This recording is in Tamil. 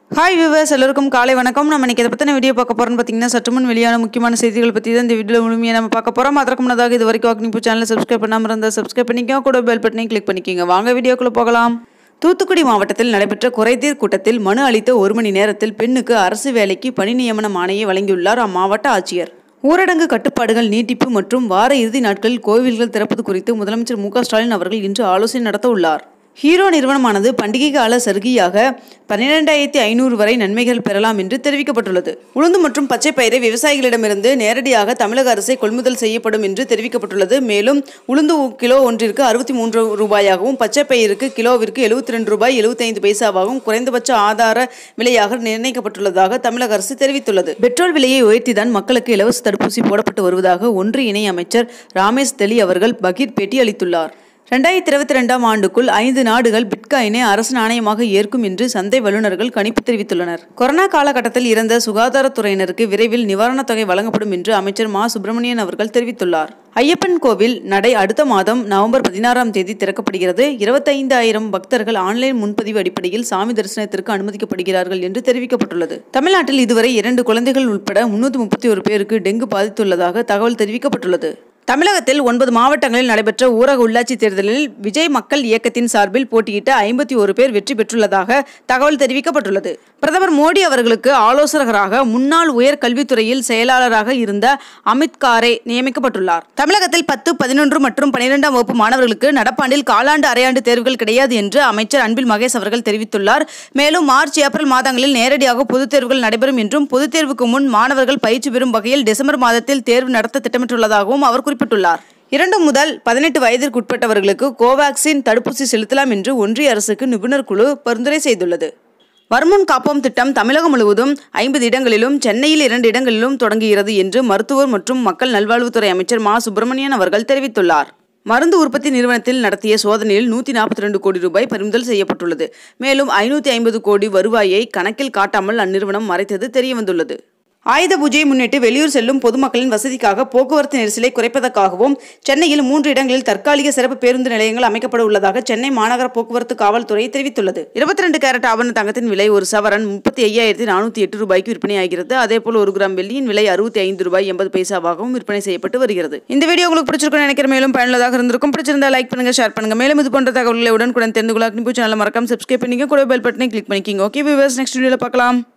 ஹாய் வியூவர்ஸ் எல்லோருக்கும் காலை வணக்கம் நம்ம இன்னைக்கு இதை பற்றின வீடியோ பார்க்க போகிறோம்னு பார்த்தீங்கன்னா சற்று முன் வெளியான முக்கியமான செய்திகள் பற்றி தான் இந்த வீடியோவில் முழுமையாக நம்ம பார்க்க போகிறோம் அதற்கு முன்னதாக இது வரைக்கும் அக்னிபூ சேனலை சப்ஸ்கிரைப் பண்ணாமல் இருந்தால் சப்ஸ்கிரைப் பண்ணிக்கோ கூட பெல் பட்டனையும் கிளிக் பண்ணிக்கோங்க வாங்க வீடியோக்குள்ளே போகலாம் தூத்துக்குடி மாவட்டத்தில் நடைபெற்ற குறைதீர் கூட்டத்தில் மனு அளித்த ஒரு மணி நேரத்தில் பெண்ணுக்கு அரசு வேலைக்கு பணி நியமன ஆணையை வழங்கியுள்ளார் அம்மாவட்ட ஆட்சியர் ஊரடங்கு கட்டுப்பாடுகள் நீட்டிப்பு மற்றும் வார இறுதி நாட்களில் கோவில்கள் திறப்பது குறித்து முதலமைச்சர் மு க ஸ்டாலின் அவர்கள் இன்று ஆலோசனை நடத்த உள்ளார் ஹீரோ நிறுவனமானது பண்டிகை கால சலுகையாக பன்னிரெண்டாயிரத்தி ஐநூறு வரை நன்மைகள் பெறலாம் என்று தெரிவிக்கப்பட்டுள்ளது உளுந்து மற்றும் பச்சை பயிரை விவசாயிகளிடமிருந்து நேரடியாக தமிழக அரசை கொள்முதல் செய்யப்படும் என்று தெரிவிக்கப்பட்டுள்ளது மேலும் உளுந்து கிலோ ஒன்றிற்கு அறுபத்தி மூன்று ரூபாயாகவும் பச்சை பயிருக்கு கிலோவிற்கு எழுபத்தி ரெண்டு ரூபாய் எழுபத்தைந்து பைசாவாகவும் குறைந்தபட்ச ஆதார விலையாக நிர்ணயிக்கப்பட்டுள்ளதாக தமிழக அரசு தெரிவித்துள்ளது பெட்ரோல் விலையை உயர்த்திதான் மக்களுக்கு இலவச தடுப்பூசி போடப்பட்டு வருவதாக ஒன்று இணை அமைச்சர் ராமேஷ் தெலி அவர்கள் பகீர் பேட்டி அளித்துள்ளார் ரெண்டாயிரத்தி இருபத்தி ரெண்டாம் ஆண்டுக்குள் ஐந்து நாடுகள் பிட்காயினை அரசு நாணயமாக ஏற்கும் என்று சந்தை வல்லுநர்கள் கணிப்பு தெரிவித்துள்ளனர் கொரோனா காலகட்டத்தில் இறந்த சுகாதாரத்துறையினருக்கு விரைவில் நிவாரணத் தொகை வழங்கப்படும் என்று அமைச்சர் மா சுப்பிரமணியன் அவர்கள் தெரிவித்துள்ளார் ஐயப்பன் கோவில் நடை அடுத்த மாதம் நவம்பர் பதினாறாம் தேதி திறக்கப்படுகிறது இருபத்தைந்தாயிரம் பக்தர்கள் ஆன்லைன் முன்பதிவு அடிப்படையில் சாமி தரிசனத்திற்கு அனுமதிக்கப்படுகிறார்கள் என்று தெரிவிக்கப்பட்டுள்ளது தமிழ்நாட்டில் இதுவரை இரண்டு குழந்தைகள் உட்பட முன்னூற்றி முப்பத்தி ஒரு பேருக்கு டெங்கு பாதித்துள்ளதாக தகவல் தெரிவிக்கப்பட்டுள்ளது தமிழகத்தில் ஒன்பது மாவட்டங்களில் நடைபெற்ற ஊரக உள்ளாட்சி தேர்தலில் விஜய் மக்கள் இயக்கத்தின் சார்பில் போட்டியிட்ட ஐம்பத்தி ஒரு பேர் வெற்றி பெற்றுள்ளதாக தகவல் தெரிவிக்கப்பட்டுள்ளது பிரதமர் மோடி அவர்களுக்கு ஆலோசகராக முன்னாள் உயர் கல்வித்துறையில் செயலாளராக இருந்த அமித் காரே நியமிக்கப்பட்டுள்ளார் தமிழகத்தில் பத்து பதினொன்று மற்றும் பனிரெண்டாம் வகுப்பு மாணவர்களுக்கு நடப்பாண்டில் காலாண்டு அரையாண்டு தேர்வுகள் கிடையாது என்று அமைச்சர் அன்பில் மகேஷ் அவர்கள் தெரிவித்துள்ளார் மேலும் மார்ச் ஏப்ரல் மாதங்களில் நேரடியாக பொதுத் தேர்வுகள் நடைபெறும் என்றும் பொதுத் தேர்வுக்கு முன் மாணவர்கள் பயிற்சி பெறும் வகையில் டிசம்பர் மாதத்தில் தேர்வு நடத்த திட்டமிட்டுள்ளதாகவும் அவர் குறிப்பிட்டுள்ளார் இரண்டு முதல் பதினெட்டு வயதிற்குட்பட்டவர்களுக்கு கோவாக்சின் தடுப்பூசி செலுத்தலாம் என்று ஒன்றிய அரசுக்கு நிபுணர் குழு பரிந்துரை செய்துள்ளது வருமுன் காப்போம் திட்டம் தமிழகம் முழுவதும் ஐம்பது இடங்களிலும் சென்னையில் இரண்டு இடங்களிலும் தொடங்குகிறது என்று மருத்துவர் மற்றும் மக்கள் நல்வாழ்வுத்துறை அமைச்சர் மா சுப்பிரமணியன் அவர்கள் தெரிவித்துள்ளார் மருந்து உற்பத்தி நிறுவனத்தில் நடத்திய சோதனையில் நூற்றி நாற்பத்தி ரெண்டு கோடி ரூபாய் பறிமுதல் செய்யப்பட்டுள்ளது மேலும் ஐநூற்றி ஐம்பது கோடி வருவாயை கணக்கில் காட்டாமல் அந்நிறுவனம் மறைத்தது தெரியவந்துள்ளது ஆயுத பூஜையை முன்னிட்டு வெளியூர் செல்லும் பொதுமக்களின் வசதிக்காக போக்குவரத்து நெரிசலை குறைப்பதற்காகவும் சென்னையில் மூன்று இடங்களில் தற்காலிக சிறப்பு பேருந்து நிலையங்கள் அமைக்கப்பட உள்ளதாக சென்னை மாநகர போக்குவரத்து காவல்துறை தெரிவித்துள்ளது இருபத்தி ரெண்டு கேரட் ஆபரண தங்கத்தின் விலை ஒரு சவரன் முப்பத்தி ஐயாயிரத்தி நானூற்றி எட்டு ரூபாய்க்கு விற்பனையாகிறது அதேபோல் ஒரு கிராம் வெள்ளியின் விலை அறுபத்தி ஐந்து ரூபாய் எண்பது பைசாவாகவும் விற்பனை செய்யப்பட்டு வருகிறது இந்த வீடியோ உங்களுக்கு பிடிச்சிருக்கும்னு நினைக்கிற மேலும் பயனுள்ளதாக இருந்திருக்கும் பிடிச்சிருந்தா லைக் பண்ணுங்க ஷேர் பண்ணுங்க மேலும் இது போன்ற தகவல்களை உடனுக்குடன் தெரிந்து கொள்ள அக்னிபூ சேனல் மறக்காம சப்ஸ்கிரைப் பண்ணிக்க கூட பெல் பட்டனை கிளிக் பண்ணிக்கிங்க ஓகே வியூவர்ஸ் நெக்ஸ்ட் வீடியோவில் பார்க்கலாம்